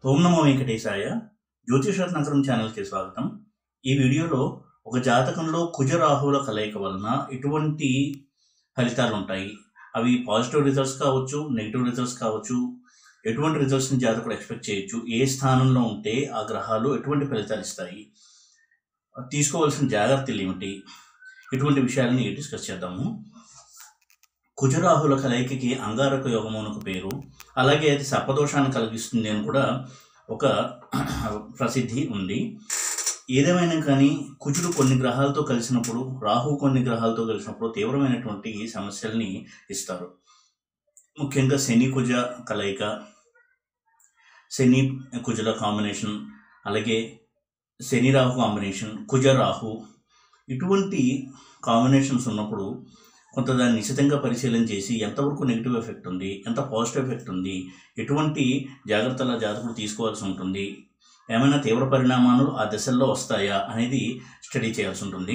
ఓం నమో వెంకటేశాయ జ్యోతిష నగరం ఛానల్కి స్వాగతం ఈ వీడియోలో ఒక జాతకంలో కుజ రాహువుల కలయిక వలన ఎటువంటి ఫలితాలు ఉంటాయి అవి పాజిటివ్ రిజల్ట్స్ కావచ్చు నెగిటివ్ రిజల్ట్స్ కావచ్చు ఎటువంటి రిజల్ట్స్ని జాతకుడు ఎక్స్పెక్ట్ చేయొచ్చు ఏ స్థానంలో ఉంటే ఆ గ్రహాలు ఎటువంటి ఫలితాలు ఇస్తాయి తీసుకోవాల్సిన జాగ్రత్తలు ఏమిటి ఇటువంటి విషయాలని డిస్కస్ చేద్దాము కుజరాహుల కలయికకి అంగారక యోగమునకు పేరు అలాగే అది సర్పదోషాన్ని కలిగిస్తుంది అని కూడా ఒక ప్రసిద్ధి ఉంది ఏదేమైనా కానీ కుజుడు కొన్ని గ్రహాలతో కలిసినప్పుడు రాహు కొన్ని గ్రహాలతో కలిసినప్పుడు తీవ్రమైనటువంటి సమస్యల్ని ఇస్తారు ముఖ్యంగా శని కుజ కలయిక శని కుజల కాంబినేషన్ అలాగే శని రాహు కాంబినేషన్ కుజ రాహు ఇటువంటి కాంబినేషన్స్ ఉన్నప్పుడు కొంత దాన్ని నిశ్చితంగా పరిశీలన చేసి ఎంతవరకు నెగిటివ్ ఎఫెక్ట్ ఉంది ఎంత పాజిటివ్ ఎఫెక్ట్ ఉంది ఎటువంటి జాగ్రత్తల జాతకులు తీసుకోవాల్సి ఉంటుంది ఏమైనా తీవ్ర పరిణామాలు ఆ దశల్లో వస్తాయా అనేది స్టడీ చేయాల్సి ఉంటుంది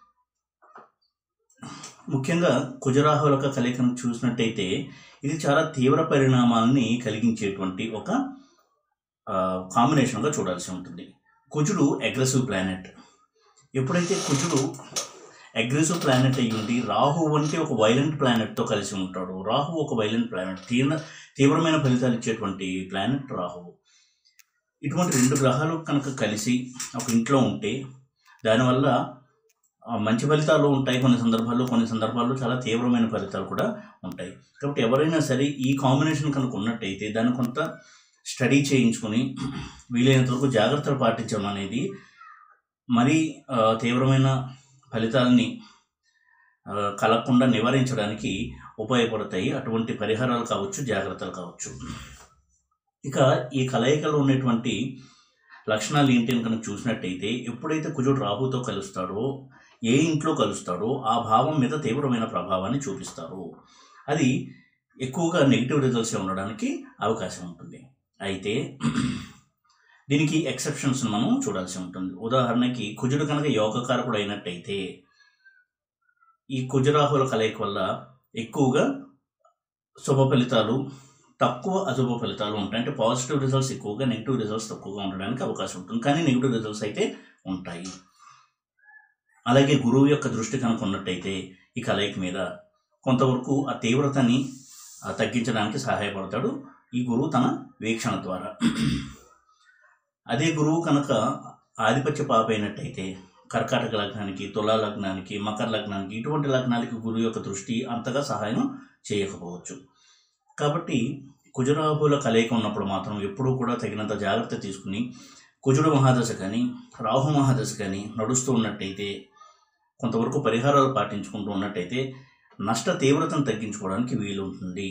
ముఖ్యంగా కుజరాహులక కలయికను చూసినట్టయితే ఇది చాలా తీవ్ర పరిణామాలని కలిగించేటువంటి ఒక కాంబినేషన్గా చూడాల్సి ఉంటుంది కుజుడు అగ్రెసివ్ ప్లానెట్ ఎప్పుడైతే కుజుడు అగ్రెసివ్ ప్లానెట్ అయ్యి ఉండి రాహు వంటి ఒక వైలెంట్ ప్లానెట్తో కలిసి ఉంటాడు రాహు ఒక వైలెంట్ ప్లానెట్ తీవ్ర తీవ్రమైన ఫలితాలు ఇచ్చేటువంటి ప్లానెట్ రాహు ఇటువంటి రెండు గ్రహాలు కనుక కలిసి ఒక ఇంట్లో ఉంటే దానివల్ల ఆ, మంచి ఫలితాలు ఉంటాయి కొన్ని సందర్భాల్లో కొన్ని సందర్భాల్లో చాలా తీవ్రమైన ఫలితాలు కూడా ఉంటాయి కాబట్టి ఎవరైనా సరే ఈ కాంబినేషన్ కనుక ఉన్నట్టయితే దాన్ని కొంత స్టడీ చేయించుకొని వీలైనంత వరకు జాగ్రత్తలు పాటించడం అనేది మరీ ఆ, తీవ్రమైన ఫలితాలని ఆ, కలగకుండా నివారించడానికి ఉపయోగపడతాయి అటువంటి పరిహారాలు కావచ్చు జాగ్రత్తలు కావచ్చు ఇక ఈ కలయికలో ఉన్నటువంటి లక్షణాలు ఏంటి అని కనుక చూసినట్టయితే ఎప్పుడైతే కుజుడు రాహుతో కలుస్తాడో ఏ ఇంట్లో కలుస్తాడో ఆ భావం మీద తీవ్రమైన ప్రభావాన్ని చూపిస్తారు అది ఎక్కువగా నెగిటివ్ రిజల్ట్స్ ఉండడానికి అవకాశం ఉంటుంది అయితే దీనికి ఎక్సెప్షన్స్ మనం చూడాల్సి ఉంటుంది ఉదాహరణకి కుజుడు కనుక యోగకారకుడు అయినట్టయితే ఈ కుజరాహుల కలయిక వల్ల ఎక్కువగా శుభ ఫలితాలు తక్కువ అశుభ ఫలితాలు ఉంటాయి అంటే పాజిటివ్ రిజల్ట్స్ ఎక్కువగా నెగిటివ్ రిజల్ట్స్ తక్కువగా ఉండడానికి అవకాశం ఉంటుంది కానీ నెగిటివ్ రిజల్ట్స్ అయితే ఉంటాయి అలాగే గురువు యొక్క దృష్టి కనుక ఉన్నట్టయితే ఈ కలయిక మీద కొంతవరకు ఆ తీవ్రతని ఆ, తగ్గించడానికి సహాయపడతాడు ఈ గురువు తన వీక్షణ ద్వారా అదే గురువు కనుక ఆధిపత్య పాప అయినట్టయితే కర్కాటక లగ్నానికి తులా లగ్నానికి మకర లగ్నానికి ఇటువంటి లగ్నాలకి గురువు యొక్క దృష్టి అంతగా సహాయం చేయకపోవచ్చు కాబట్టి కుజరాహుల కలయిక ఉన్నప్పుడు మాత్రం ఎప్పుడూ కూడా తగినంత జాగ్రత్త తీసుకుని కుజుడు మహాదశ కానీ రాహు మహాదశ కానీ నడుస్తూ ఉన్నట్టయితే కొంతవరకు పరిహారాలు పాటించుకుంటూ ఉన్నట్టయితే నష్ట తీవ్రతను తగ్గించుకోవడానికి వీలు ఉంటుంది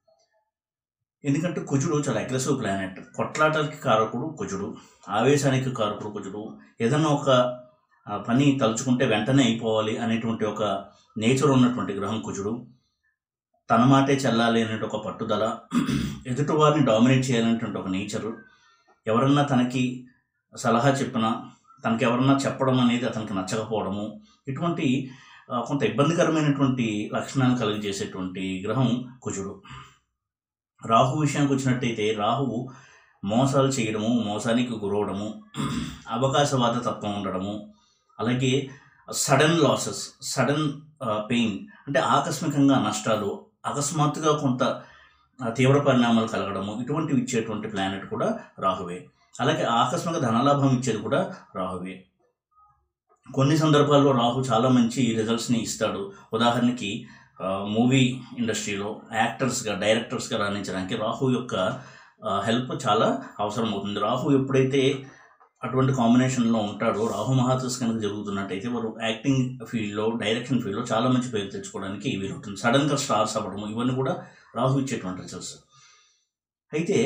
ఎందుకంటే కుజుడు చాలా అగ్రెసివ్ ప్లానెట్ కొట్లాటలకి కారకుడు కుజుడు ఆవేశానికి కారకుడు కుజుడు ఏదన్నా ఒక ఆ, పని తలుచుకుంటే వెంటనే అయిపోవాలి అనేటువంటి ఒక నేచర్ ఉన్నటువంటి గ్రహం కుజుడు తన మాటే చెల్లాలి అనేటువంటి ఒక పట్టుదల ఎదుటి వారిని డామినేట్ చేయాలనేటువంటి ఒక నేచరు ఎవరన్నా తనకి సలహా చెప్పినా తనకి ఎవరన్నా చెప్పడం అనేది అతనికి నచ్చకపోవడము ఇటువంటి ఆ, కొంత ఇబ్బందికరమైనటువంటి లక్షణాలు కలిగజేసేటువంటి గ్రహం కుజుడు రాహు విషయానికి వచ్చినట్టయితే రాహువు మోసాలు చేయడము మోసానికి గురవడము అవకాశవాద తత్వం ఉండడము అలాగే సడన్ లాసెస్ సడన్ పెయిన్ అంటే ఆకస్మికంగా నష్టాలు అకస్మాత్తుగా కొంత ఆ, తీవ్ర పరిణామాలు కలగడము ఇటువంటివి ఇచ్చేటువంటి ప్లానెట్ కూడా రాహువే అలాగే ఆకస్మిక ధనలాభం ఇచ్చేది కూడా రాహువే కొన్ని సందర్భాల్లో రాహు చాలా మంచి రిజల్ట్స్ని ఇస్తాడు ఉదాహరణకి మూవీ ఇండస్ట్రీలో యాక్టర్స్గా డైరెక్టర్స్గా రాణించడానికి రాహు యొక్క హెల్ప్ చాలా అవసరం అవుతుంది రాహు ఎప్పుడైతే అటువంటి కాంబినేషన్లో ఉంటాడో రాహు మహాదశ కనుక జరుగుతున్నట్టయితే వారు యాక్టింగ్ ఫీల్డ్లో డైరెక్షన్ ఫీల్డ్లో చాలా మంచి పేరు తెచ్చుకోవడానికి వీలు ఉంటుంది సడన్గా స్టార్స్ అవ్వడము ఇవన్నీ కూడా రాహు ఇచ్చేటువంటి రిజల్ట్స్ అయితే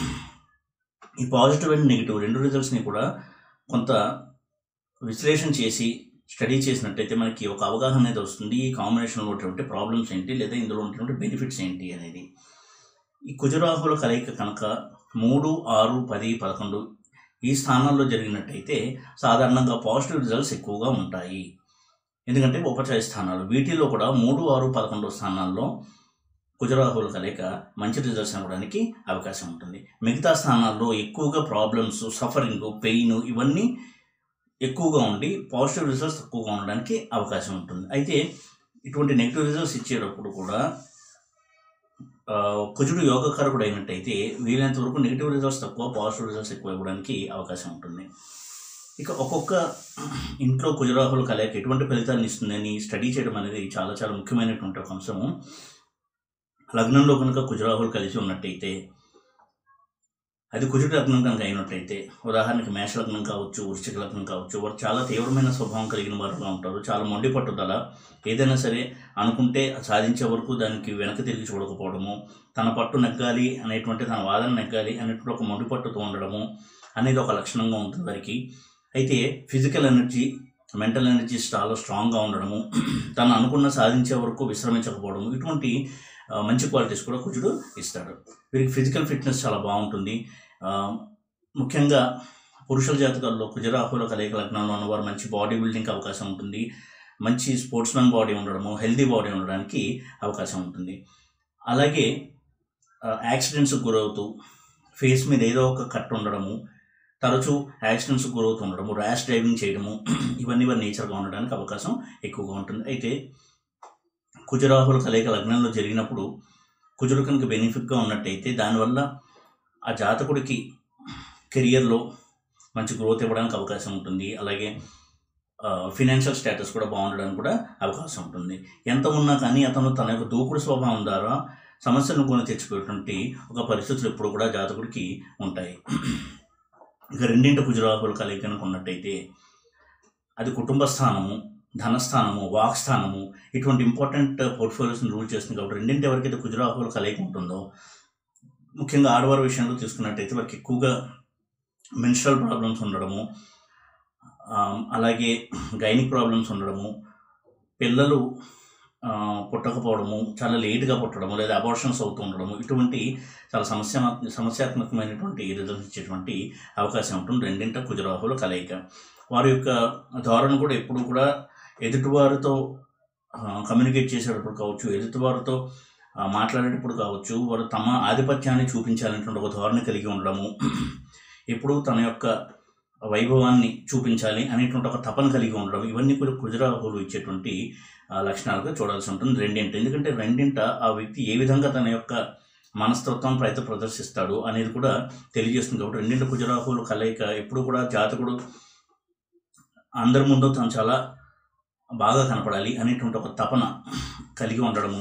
ఈ పాజిటివ్ అండ్ నెగిటివ్ రెండు రిజల్ట్స్ని కూడా కొంత విశ్లేషణ చేసి స్టడీ చేసినట్టయితే మనకి ఒక అవగాహన అనేది వస్తుంది ఈ కాంబినేషన్లో ఉన్నటువంటి ప్రాబ్లమ్స్ ఏంటి లేదా ఇందులో ఉన్నటువంటి బెనిఫిట్స్ ఏంటి అనేది ఈ కుజరాహుల కలయిక కనుక మూడు ఆరు పది పదకొండు ఈ స్థానాల్లో జరిగినట్టయితే సాధారణంగా పాజిటివ్ రిజల్ట్స్ ఎక్కువగా ఉంటాయి ఎందుకంటే ఉపచయ స్థానాలు వీటిలో కూడా మూడు ఆరు పదకొండు స్థానాల్లో కుజరాహుల కలయిక మంచి రిజల్ట్స్ అవ్వడానికి అవకాశం ఉంటుంది మిగతా స్థానాల్లో ఎక్కువగా ప్రాబ్లమ్స్ సఫరింగ్ పెయిన్ ఇవన్నీ ఎక్కువగా ఉండి పాజిటివ్ రిజల్ట్స్ తక్కువగా ఉండడానికి అవకాశం ఉంటుంది అయితే ఇటువంటి నెగిటివ్ రిజల్ట్స్ ఇచ్చేటప్పుడు కూడా ఆ, కుజుడు యోగకారకుడు అయినట్టయితే వీలైనంత వరకు నెగిటివ్ రిజల్ట్స్ తక్కువ పాజిటివ్ రిజల్ట్స్ ఎక్కువ ఇవ్వడానికి అవకాశం ఉంటుంది ఇక ఒక్కొక్క ఇంట్లో కుజరాహుల కలయిక ఎటువంటి ఫలితాలను ఇస్తుందని స్టడీ చేయడం అనేది చాలా చాలా ముఖ్యమైనటువంటి ఒక అంశము లగ్నంలో కనుక కుజరాహులు కలిసి ఉన్నట్టయితే అది కుజుడు లగ్నం కనుక అయినట్టయితే ఉదాహరణకి మేష లగ్నం కావచ్చు వృశ్చిక లగ్నం కావచ్చు వారు చాలా తీవ్రమైన స్వభావం కలిగిన వారుగా ఉంటారు చాలా మొండి పట్టుదల ఏదైనా సరే అనుకుంటే సాధించే వరకు దానికి వెనక తిరిగి చూడకపోవడము తన పట్టు నెగ్గాలి అనేటువంటి తన వాదన నెగ్గాలి అనేటువంటి ఒక మొండి పట్టుతో ఉండడము అనేది ఒక లక్షణంగా ఉంటుంది వారికి అయితే ఫిజికల్ ఎనర్జీ మెంటల్ ఎనర్జీ చాలా స్ట్రాంగ్గా ఉండడము తను అనుకున్న సాధించే వరకు విశ్రమించకపోవడము ఇటువంటి ఆ, మంచి క్వాలిటీస్ కూడా కుజుడు ఇస్తాడు వీరికి ఫిజికల్ ఫిట్నెస్ చాలా బాగుంటుంది ఆ, ముఖ్యంగా పురుషుల జాతకాల్లో కుజరాహుల కలయిక లగ్నంలో ఉన్నవారు మంచి బాడీ బిల్డింగ్ అవకాశం ఉంటుంది మంచి స్పోర్ట్స్ మ్యాన్ బాడీ ఉండడము హెల్దీ బాడీ ఉండడానికి అవకాశం ఉంటుంది అలాగే యాక్సిడెంట్స్కి గురవుతూ ఫేస్ మీద ఏదో ఒక కట్ ఉండడము తరచూ యాక్సిడెంట్స్కి గురవుతూ ఉండడము ర్యాష్ డ్రైవింగ్ చేయడము ఇవన్నీ వారి నేచర్గా ఉండడానికి అవకాశం ఎక్కువగా ఉంటుంది అయితే కుజరాహుల కలయిక లగ్నంలో జరిగినప్పుడు కుజుడు కనుక బెనిఫిట్గా ఉన్నట్టయితే దానివల్ల ఆ జాతకుడికి కెరియర్లో మంచి గ్రోత్ ఇవ్వడానికి అవకాశం ఉంటుంది అలాగే ఫినాన్షియల్ స్టేటస్ కూడా బాగుండడానికి కూడా అవకాశం ఉంటుంది ఎంత ఉన్నా కానీ అతను తన యొక్క దూకుడు స్వభావం ద్వారా సమస్యలను కొని తెచ్చిపోయేటువంటి ఒక పరిస్థితులు ఎప్పుడు కూడా జాతకుడికి ఉంటాయి ఇక రెండింటి కుజరాహుల కలయిక కనుక ఉన్నట్టయితే అది కుటుంబ స్థానము ధనస్థానము వాక్స్థానము ఇటువంటి ఇంపార్టెంట్ పోర్ట్ఫోలియోస్ని రూల్ చేస్తుంది కాబట్టి రెండింటి ఎవరికైతే కుజరాహుల కలయిక ఉంటుందో ముఖ్యంగా ఆడవారి విషయంలో తీసుకున్నట్టయితే వారికి ఎక్కువగా మెన్స్ట్రల్ ప్రాబ్లమ్స్ ఉండడము ఆ, అలాగే గైనిక్ ప్రాబ్లమ్స్ ఉండడము పిల్లలు ఆ, పుట్టకపోవడము చాలా లేట్గా పుట్టడము లేదా అబార్షన్స్ అవుతూ ఉండడము ఇటువంటి చాలా సమస్య సమస్యాత్మకమైనటువంటి రిజల్ట్స్ ఇచ్చేటువంటి అవకాశం ఉంటుంది రెండింట కుజరాహుల కలయిక వారి యొక్క ధోరణి కూడా ఎప్పుడు కూడా ఎదుటివారితో కమ్యూనికేట్ చేసేటప్పుడు కావచ్చు ఎదుటివారితో ఆ, మాట్లాడేటప్పుడు కావచ్చు వారు తమ ఆధిపత్యాన్ని చూపించాలనేటువంటి ఒక ధోరణి కలిగి ఉండడము ఎప్పుడు తన యొక్క వైభవాన్ని చూపించాలి అనేటువంటి ఒక తపన కలిగి ఉండడం ఇవన్నీ కూడా కుజరాహులు ఇచ్చేటువంటి ఆ, లక్షణాలుగా చూడాల్సి ఉంటుంది రెండింట ఎందుకంటే రెండింట ఆ వ్యక్తి ఏ విధంగా తన యొక్క మనస్తత్వం ప్రయత్నం ప్రదర్శిస్తాడు అనేది కూడా తెలియజేస్తుంది కాబట్టి రెండింటి కుజరాహులు కలయిక ఎప్పుడు కూడా జాతకుడు అందరి ముందు తను చాలా బాగా కనపడాలి అనేటువంటి ఒక తపన కలిగి ఉండడము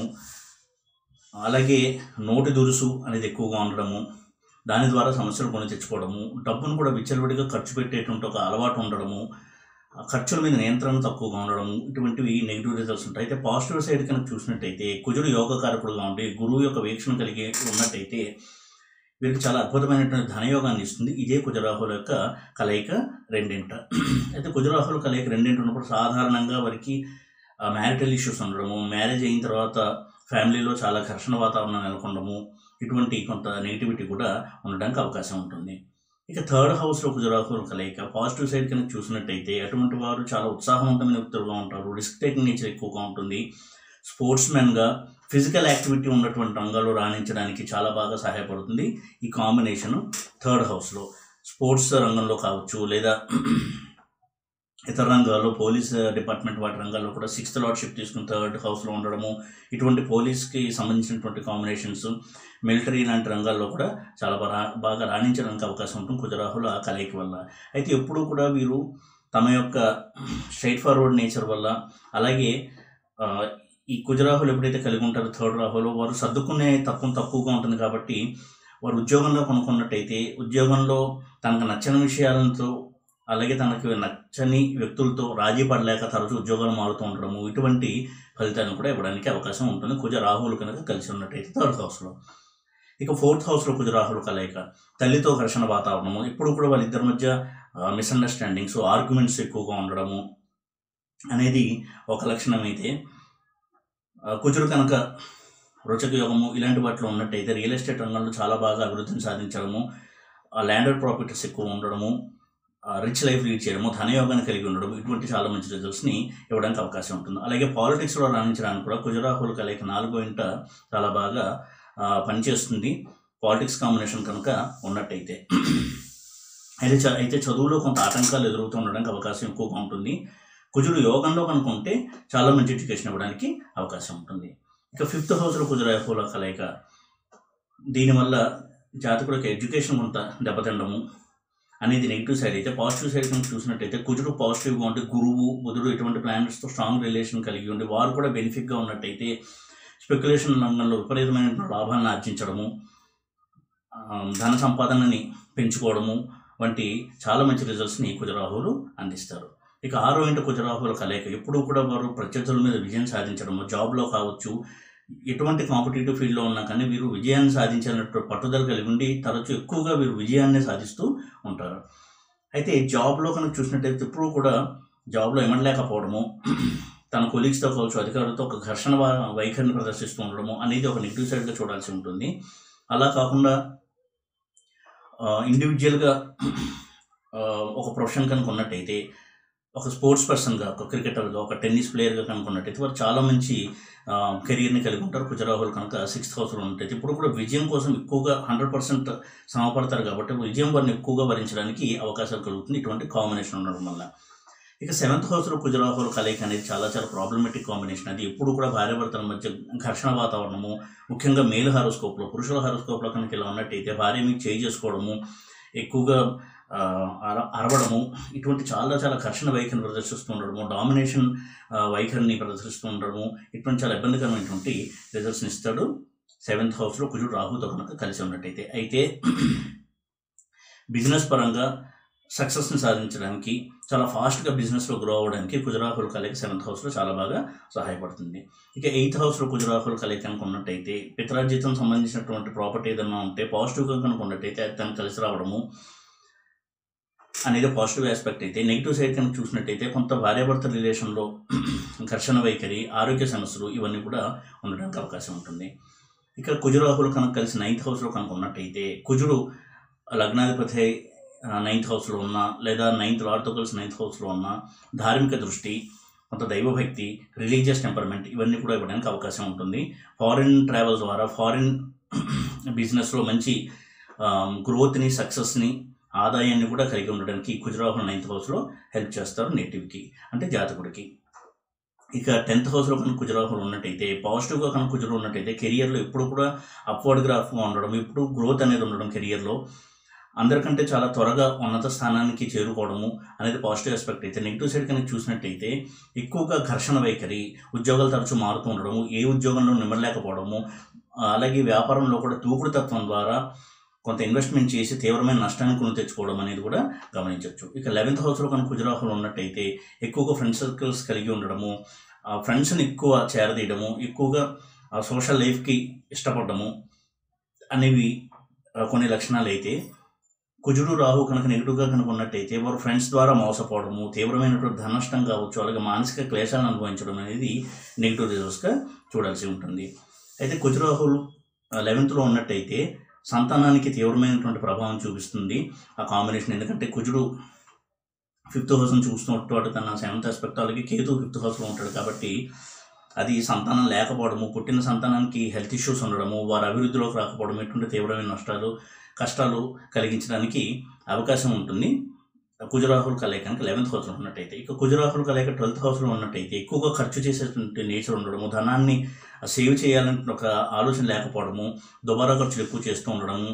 అలాగే నోటి దురుసు అనేది ఎక్కువగా ఉండడము దాని ద్వారా సమస్యలు కొని తెచ్చుకోవడము డబ్బును కూడా విచ్చలవిడిగా ఖర్చు పెట్టేటువంటి ఒక అలవాటు ఉండడము ఆ ఖర్చుల మీద నియంత్రణ తక్కువగా ఉండడము ఇటువంటివి నెగిటివ్ రిజల్ట్స్ ఉంటాయి అయితే పాజిటివ్ సైడ్ కనుక చూసినట్టయితే కుజుడు యోగకారకుడుగా ఉండి గురువు యొక్క వీక్షణ కలిగి ఉన్నట్టయితే వీరికి చాలా అద్భుతమైనటువంటి ధనయోగాన్ని ఇస్తుంది ఇదే కుజరాహుల యొక్క కలయిక రెండింట అయితే కుజరాహుల కలయిక రెండింటి ఉన్నప్పుడు సాధారణంగా వారికి మ్యారిటల్ ఇష్యూస్ ఉండడము మ్యారేజ్ అయిన తర్వాత ఫ్యామిలీలో చాలా ఘర్షణ వాతావరణం నెలకొనడము ఇటువంటి కొంత నెగిటివిటీ కూడా ఉండడానికి అవకాశం ఉంటుంది ఇక థర్డ్ హౌస్లో కుజరాహుల కలయిక పాజిటివ్ సైడ్ కనుక చూసినట్టయితే అటువంటి వారు చాలా ఉత్సాహవంతమైన వ్యక్తులుగా ఉంటారు రిస్క్ టేకింగ్ నేచర్ ఎక్కువగా ఉంటుంది స్పోర్ట్స్ మెన్గా ఫిజికల్ యాక్టివిటీ ఉన్నటువంటి రంగాల్లో రాణించడానికి చాలా బాగా సహాయపడుతుంది ఈ కాంబినేషన్ థర్డ్ హౌస్లో స్పోర్ట్స్ రంగంలో కావచ్చు లేదా ఇతర రంగాల్లో పోలీస్ డిపార్ట్మెంట్ వాటి రంగాల్లో కూడా సిక్స్త్ లార్డ్షిప్ తీసుకుని థర్డ్ హౌస్లో ఉండడము ఇటువంటి పోలీస్కి సంబంధించినటువంటి కాంబినేషన్స్ మిలిటరీ లాంటి రంగాల్లో కూడా చాలా బాగా బాగా రాణించడానికి అవకాశం ఉంటుంది కుజరాహుల కలయిక వల్ల అయితే ఎప్పుడూ కూడా వీరు తమ యొక్క స్ట్రైట్ ఫార్వర్డ్ నేచర్ వల్ల అలాగే ఆ, ఈ కుజరాహులు ఎప్పుడైతే కలిగి ఉంటారో థర్డ్ రాహులు వారు సర్దుకునే తత్వం తక్కువగా ఉంటుంది కాబట్టి వారు ఉద్యోగంలో కొనుక్కున్నట్టయితే ఉద్యోగంలో తనకు నచ్చని విషయాలతో అలాగే తనకు నచ్చని వ్యక్తులతో రాజీ పడలేక తరచూ ఉద్యోగాలు మారుతూ ఉండడము ఇటువంటి ఫలితాలను కూడా ఇవ్వడానికి అవకాశం ఉంటుంది కుజ రాహువులు కనుక కలిసి ఉన్నట్టయితే థర్డ్ హౌస్లో ఇక ఫోర్త్ హౌస్లో కుజ రాహులు కలయిక తల్లితో ఘర్షణ వాతావరణము ఇప్పుడు కూడా వాళ్ళిద్దరి మధ్య మిస్అండర్స్టాండింగ్స్ ఆర్గ్యుమెంట్స్ ఎక్కువగా ఉండడము అనేది ఒక లక్షణం అయితే ఆ, కుజుడు కనుక రుచక యోగము ఇలాంటి వాటిలో ఉన్నట్టయితే రియల్ ఎస్టేట్ రంగంలో చాలా బాగా అభివృద్ధిని సాధించడము ల్యాండెడ్ ప్రాపర్టీస్ ఎక్కువ ఉండడము రిచ్ లైఫ్ లీడ్ చేయడము ధనయోగాన్ని కలిగి ఉండడం ఇటువంటి చాలా మంచి రిజల్ట్స్ని ఇవ్వడానికి అవకాశం ఉంటుంది అలాగే పాలిటిక్స్లో రాణించడానికి కూడా కుజరాహుల కలయిక నాలుగో ఇంట చాలా బాగా ఆ, పనిచేస్తుంది పాలిటిక్స్ కాంబినేషన్ కనుక ఉన్నట్టయితే అయితే చ- అయితే చదువులో కొంత ఆటంకాలు ఎదురవుతూ ఉండడానికి అవకాశం ఎక్కువగా ఉంటుంది కుజుడు యోగంలో కనుక ఉంటే చాలా మంచి ఎడ్యుకేషన్ ఇవ్వడానికి అవకాశం ఉంటుంది ఇక ఫిఫ్త్ హౌస్లో కుజరాహుల కలయిక దీనివల్ల జాతకుడికి ఎడ్యుకేషన్ కొంత దెబ్బతిండము అనేది నెగిటివ్ సైడ్ అయితే పాజిటివ్ సైడ్ కనుక చూసినట్టయితే కుజుడు పాజిటివ్గా ఉంటే గురువు బుధుడు ఇటువంటి ప్లానెట్స్తో స్ట్రాంగ్ రిలేషన్ కలిగి ఉండి వారు కూడా బెనిఫిట్గా ఉన్నట్టయితే స్పెక్యులేషన్ రంగంలో విపరీతమైన లాభాలను ఆర్జించడము ఆ, ధన సంపాదనని పెంచుకోవడము వంటి చాలా మంచి రిజల్ట్స్ని కుజరాహువులు అందిస్తారు ఇక ఆరో ఇంట కుజరాహువుల కలయిక ఎప్పుడూ కూడా వారు ప్రత్యర్థుల మీద విజయం సాధించడము జాబ్లో కావచ్చు ఎటువంటి కాంపిటేటివ్ ఫీల్డ్లో ఉన్నా కానీ వీరు విజయాన్ని సాధించాలన్నట్టు పట్టుదల కలిగి ఉండి తరచూ ఎక్కువగా వీరు విజయాన్ని సాధిస్తూ ఉంటారు అయితే జాబ్లో కనుక చూసినట్టయితే ఎప్పుడూ కూడా జాబ్లో ఎమడలేకపోవడము తన కొలీగ్స్తో కావచ్చు అధికారులతో ఒక ఘర్షణ వా- వైఖరిని ప్రదర్శిస్తూ ఉండడము అనేది ఒక నెగిటివ్ సైడ్గా చూడాల్సి ఉంటుంది అలా కాకుండా ఇండివిజువల్గా ఒక ప్రొఫెషన్ కనుక ఉన్నట్టయితే ఒక స్పోర్ట్స్ పర్సన్గా ఒక క్రికెటర్గా ఒక టెన్నిస్ ప్లేయర్గా కనుక ఉన్నట్టయితే వారు చాలా మంచి కెరియర్ని కలిగి ఉంటారు కుజరాహుల్ కనుక సిక్స్త్ హౌస్లో ఉన్నట్టయితే ఇప్పుడు కూడా విజయం కోసం ఎక్కువగా హండ్రెడ్ పర్సెంట్ శ్రమపడతారు కాబట్టి విజయం వారిని ఎక్కువగా భరించడానికి అవకాశాలు కలుగుతుంది ఇటువంటి కాంబినేషన్ ఉండడం వల్ల ఇక సెవెంత్ హౌస్లో కుజరాహుల కలయిక అనేది చాలా చాలా ప్రాబ్లమేటిక్ కాంబినేషన్ అది ఎప్పుడు కూడా భార్యాభర్తల మధ్య ఘర్షణ వాతావరణము ముఖ్యంగా మేల్ హారోస్కోప్లో పురుషుల హారోస్కోప్లో కనుక ఇలా ఉన్నట్టయితే భార్య మీకు చేయి చేసుకోవడము ఎక్కువగా ఆ, అర అరవడము ఇటువంటి చాలా చాలా ఘర్షణ వైఖరిని ప్రదర్శిస్తూ ఉండడము డామినేషన్ వైఖరిని ప్రదర్శిస్తూ ఉండడము ఇటువంటి చాలా ఇబ్బందికరమైనటువంటి రిజల్ట్స్ని ఇస్తాడు సెవెంత్ హౌస్లో కుజుడు రాహుతో కనుక కలిసి ఉన్నట్టయితే అయితే బిజినెస్ పరంగా సక్సెస్ని సాధించడానికి చాలా ఫాస్ట్గా బిజినెస్లో గ్రో అవ్వడానికి కుజరాహుల కలయిక సెవెంత్ హౌస్లో చాలా బాగా సహాయపడుతుంది ఇక ఎయిత్ హౌస్లో కుజరాహుల కలయిక కనుక ఉన్నట్టయితే పితరార్జితం సంబంధించినటువంటి ప్రాపర్టీ ఏదైనా ఉంటే పాజిటివ్గా కనుక ఉన్నట్టయితే అది తను కలిసి రావడము అనేది పాజిటివ్ ఆస్పెక్ట్ అయితే నెగిటివ్ సైడ్ కనుక చూసినట్టయితే కొంత భార్యాభర్త రిలేషన్లో ఘర్షణ వైఖరి ఆరోగ్య సమస్యలు ఇవన్నీ కూడా ఉండడానికి అవకాశం ఉంటుంది ఇక కుజరాహులు కనుక కలిసి నైన్త్ హౌస్లో కనుక ఉన్నట్టయితే కుజుడు లగ్నాధిపతి నైన్త్ హౌస్లో ఉన్న లేదా నైన్త్ లార్డ్తో కలిసి నైన్త్ హౌస్లో ఉన్న ధార్మిక దృష్టి కొంత దైవభక్తి రిలీజియస్ టెంపర్మెంట్ ఇవన్నీ కూడా ఇవ్వడానికి అవకాశం ఉంటుంది ఫారిన్ ట్రావెల్ ద్వారా ఫారిన్ బిజినెస్లో మంచి గ్రోత్ని సక్సెస్ని ఆదాయాన్ని కూడా కలిగి ఉండడానికి కుజరాహుల్ నైన్త్ హౌస్లో హెల్ప్ చేస్తారు నేటివ్కి అంటే జాతకుడికి ఇక టెన్త్ హౌస్లో కనుక కుజరాహులు ఉన్నట్టయితే పాజిటివ్గా కనుక కుజులు ఉన్నట్టయితే కెరియర్లో ఎప్పుడు కూడా అప్వర్డ్ గ్రాఫ్గా ఉండడం ఎప్పుడు గ్రోత్ అనేది ఉండడం కెరియర్లో అందరికంటే చాలా త్వరగా ఉన్నత స్థానానికి చేరుకోవడము అనేది పాజిటివ్ ఆస్పెక్ట్ అయితే నెగిటివ్ సైడ్ కనుక చూసినట్టయితే ఎక్కువగా ఘర్షణ వైఖరి ఉద్యోగాలు తరచూ మారుతూ ఉండడము ఏ ఉద్యోగంలో నిమ్మలేకపోవడము ఆ, అలాగే వ్యాపారంలో కూడా దూకుడు తత్వం ద్వారా కొంత ఇన్వెస్ట్మెంట్ చేసి తీవ్రమైన నష్టాన్ని కొని తెచ్చుకోవడం అనేది కూడా గమనించవచ్చు ఇక లెవెన్త్ హౌస్లో కనుక కుజరాహులు ఉన్నట్టయితే ఎక్కువగా ఫ్రెండ్ సర్కిల్స్ కలిగి ఉండడము ఆ ఫ్రెండ్స్ని ఎక్కువ చేరదీయడము ఎక్కువగా సోషల్ లైఫ్కి ఇష్టపడము అనేవి ఆ, కొన్ని లక్షణాలు అయితే కుజుడు రాహు కనుక నెగిటివ్గా కనుక ఉన్నట్టయితే వారు ఫ్రెండ్స్ ద్వారా మోసపోవడము తీవ్రమైనటువంటి ధన నష్టం కావచ్చు అలాగే మానసిక క్లేశాలను అనుభవించడం అనేది నెగిటివ్ రిజల్ట్స్గా చూడాల్సి ఉంటుంది అయితే కుజరాహులు లెవెన్త్లో ఉన్నట్టయితే సంతానానికి తీవ్రమైనటువంటి ప్రభావం చూపిస్తుంది ఆ కాంబినేషన్ ఎందుకంటే కుజుడు ఫిఫ్త్ హౌస్ని చూస్తున్నట్టు అటు తన సెవెంత్ ఆస్పెక్ట్ అలాగే కేతు ఫిఫ్త్ హౌస్లో ఉంటాడు కాబట్టి అది సంతానం లేకపోవడము పుట్టిన సంతానానికి హెల్త్ ఇష్యూస్ ఉండడము వారి అభివృద్ధిలోకి రాకపోవడం ఎటువంటి తీవ్రమైన నష్టాలు కష్టాలు కలిగించడానికి అవకాశం ఉంటుంది కుజరాహుల్ కలయిక కనుక లెవెన్త్ హౌస్లో ఉన్నట్టయితే ఇక కుజరాహుల్ కలయిక ట్వెల్త్ హౌస్లో ఉన్నట్టయితే ఎక్కువగా ఖర్చు చేసేటువంటి నేచర్ ఉండడము ధనాన్ని సేవ్ చేయాలంటే ఒక ఆలోచన లేకపోవడము దుబారా ఖర్చులు ఎక్కువ చేస్తూ ఉండడము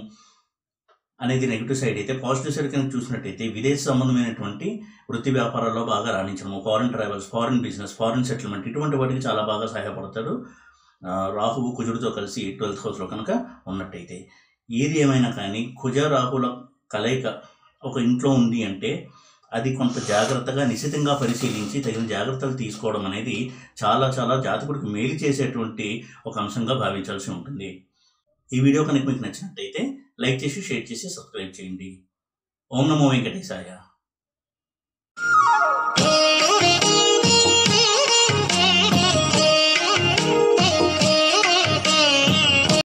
అనేది నెగిటివ్ సైడ్ అయితే పాజిటివ్ సైడ్ కనుక చూసినట్టయితే విదేశ సంబంధమైనటువంటి వృత్తి వ్యాపారాల్లో బాగా రాణించడము foreign travels foreign business foreign settlement ఇటువంటి వాటికి చాలా బాగా సహాయపడతాడు ఆ, రాహువు కుజుడితో కలిసి ట్వెల్త్ హౌస్లో కనుక ఉన్నట్టయితే ఏది ఏమైనా కానీ కుజ రాహుల కలయిక ఒక ఇంట్లో ఉంది అంటే అది కొంత జాగ్రత్తగా నిశితంగా పరిశీలించి తగిన జాగ్రత్తలు తీసుకోవడం అనేది చాలా చాలా జాతకుడికి మేలు చేసేటువంటి ఒక అంశంగా భావించాల్సి ఉంటుంది ఈ వీడియో కనుక మీకు నచ్చినట్టయితే లైక్ చేసి షేర్ చేసి సబ్స్క్రైబ్ చేయండి ఓం నమో వెంకటేశాయ